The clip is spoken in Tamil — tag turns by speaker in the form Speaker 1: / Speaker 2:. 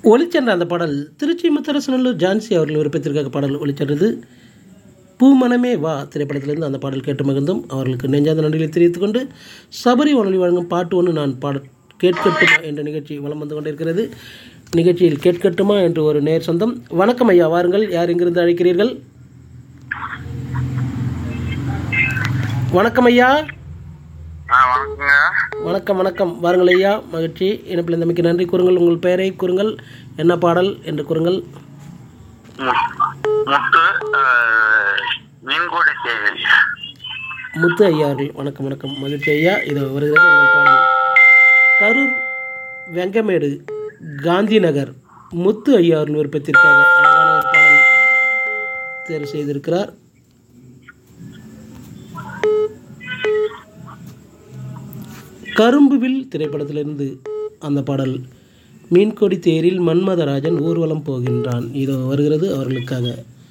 Speaker 1: ஒளிச்சென்ற அந்த பாடல் திருச்சி முத்தரசனல்லூர் ஜான்சி அவர்கள் விருப்பத்திற்காக பாடல் ஒளிச்சென்றது பூமனமே வா திரைப்படத்திலிருந்து அந்த பாடல் கேட்டு மகிழ்ந்தும் அவர்களுக்கு நெஞ்சாத நன்றிகளை தெரிவித்துக் கொண்டு சபரி வானொலி வழங்கும் பாட்டு ஒன்று நான் பாட கேட்கட்டுமா என்ற நிகழ்ச்சி வலம் வந்து கொண்டிருக்கிறது நிகழ்ச்சியில் கேட்கட்டுமா என்று ஒரு நேர் சொந்தம் வணக்கம் ஐயா வாருங்கள் யார் எங்கிருந்து அழைக்கிறீர்கள் வணக்கம் ஐயா
Speaker 2: ஆ வணக்கங்க
Speaker 1: வணக்கம் வணக்கம் வாருங்கள் ஐயா மகிழ்ச்சி இணைப்பில் இருந்தமைக்கு நன்றி கூறுங்கள் உங்கள் பெயரை கூறுங்கள் என்ன பாடல் என்று கூறுங்கள்
Speaker 2: மு- முத்து அஹ், மீன்கோடி சேவை
Speaker 1: முத்து ஐயா அவர்கள் வணக்கம் வணக்கம் மகிழ்ச்சி ஐயா இது வருகிறது உங்கள் பாடல் கரூர் வெங்கமேடு காந்தி நகர் முத்து ஐயா அவர்கள் விருப்பத்திற்காக அழகான ஒரு பாடல் தேர்வு செய்திருக்கிறார் கரும்புவில் திரைப்படத்திலிருந்து அந்த பாடல் மீன்கொடி தேரில் மன்மதராஜன் ஊர்வலம் போகின்றான் இதோ வருகிறது அவர்களுக்காக